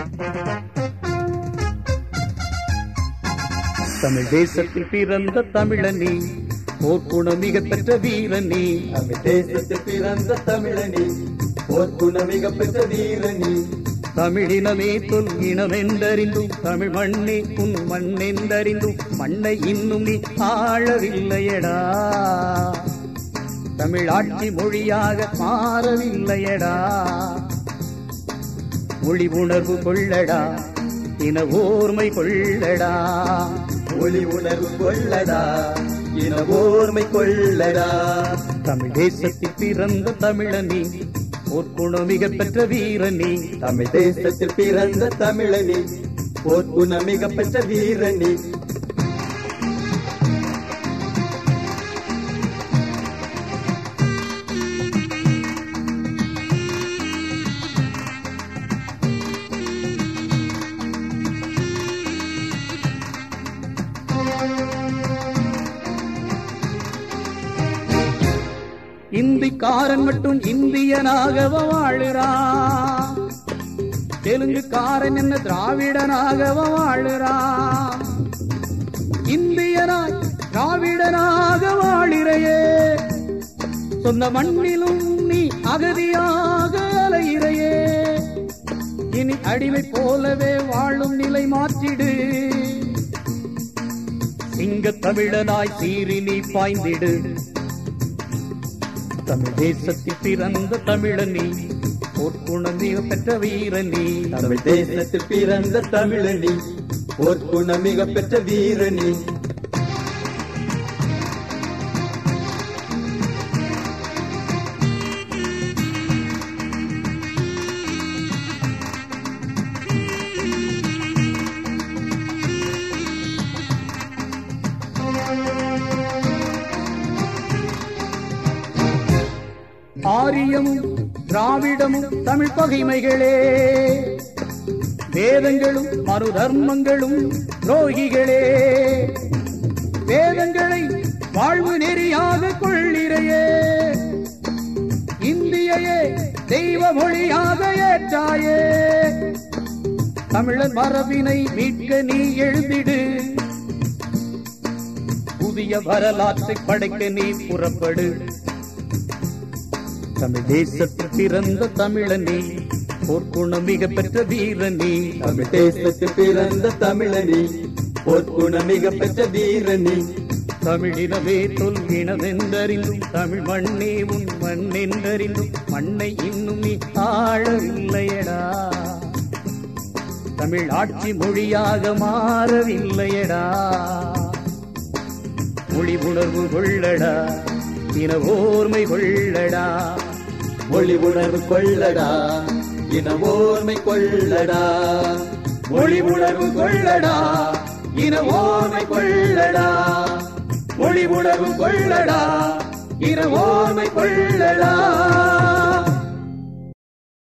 தமிழ் தேசத்தில் பிறந்த தமிழனி போர்க்குணம் மிக பெற்ற வீரனி தமிழ் தேசத்தில் பிறந்த தமிழனி போர்க்குண மிக பெற்ற வீரணி தமிழினமே தொல் இனமென்றறிந்தும் தமிழ் மண்ணே உன் மண்ணென்றறிந்தும் மண்ணை இன்னும் நீ ஆளவில்லையடா தமிழ் ஆட்சி மொழியாக மாறவில்லையடா மொழி உணர்வு கொள்ளடா இன ஓர்மை கொள்ளடா ஒளி உணர்வு கொள்ளடா இன ஓர்மை கொள்ளடா தமிழ் தேசத்தில் பிறந்த தமிழனி போர்க்குணம் மிக பெற்ற வீரனி தமிழ் தேசத்தில் பிறந்த தமிழனி போர்க்குண மிக பெற்ற வீரணி இந்திக்காரன் மட்டும் இந்தியனாக வாழுறான் தெலுங்குக்காரன் என்ன திராவிடனாக வாழுறான் இந்தியனாய் திராவிடனாக வாழிறையே சொந்த மண்ணிலும் நீ அகதியாக அலையிறையே இனி அடிமை போலவே வாழும் நிலை மாற்றிடு சிங்க தமிழனாய் சீறி நீ பாய்ந்திடு தமிழ் தேசத்தில் பிறந்த தமிழனி போர்க்குணம் மிக பெற்ற வீரனி தமிழ் தேசத்தில் பிறந்த தமிழனி போர்க்குண மிக பெற்ற வீரணி ஆரியமும் திராவிடமும் தமிழ் பகைமைகளே வேதங்களும் மறு தர்மங்களும் துரோகிகளே வேதங்களை வாழ்வு நெறியாக கொள்ளிறையே இந்தியையே தெய்வ மொழியாக ஏற்றாயே தமிழர் மரபினை மீட்க நீ எழுந்திடு புதிய வரலாற்றை படைக்க நீ புறப்படு தமிழ் தேசத்தில் பிறந்த தமிழனி போர்க்குணம் மிக பெற்ற வீரனி தமிழ் தேசத்தில் பிறந்த தமிழனி போர்க்குண மிக பெற்ற வீரணி தமிழினவே தொல் இனமென்றறிந்தும் தமிழ் மண்ணே உன் மண்ணென்றறிந்தும் மண்ணை இன்னும் நீ ஆழவில்லையடா தமிழ் ஆட்சி மொழியாக மாறவில்லையடா மொழி உணர்வு கொள்ளடா இன ஓர்மை கொள்ளடா மொழி உணர்வு கொள்ளடா இன ஓர்மை கொள்ளடா மொழி உணர்வு கொள்ளடா இன ஓர்மை கொள்ளடா மொழி உணர்வு கொள்ளடா இன ஓர்மை கொள்ளடா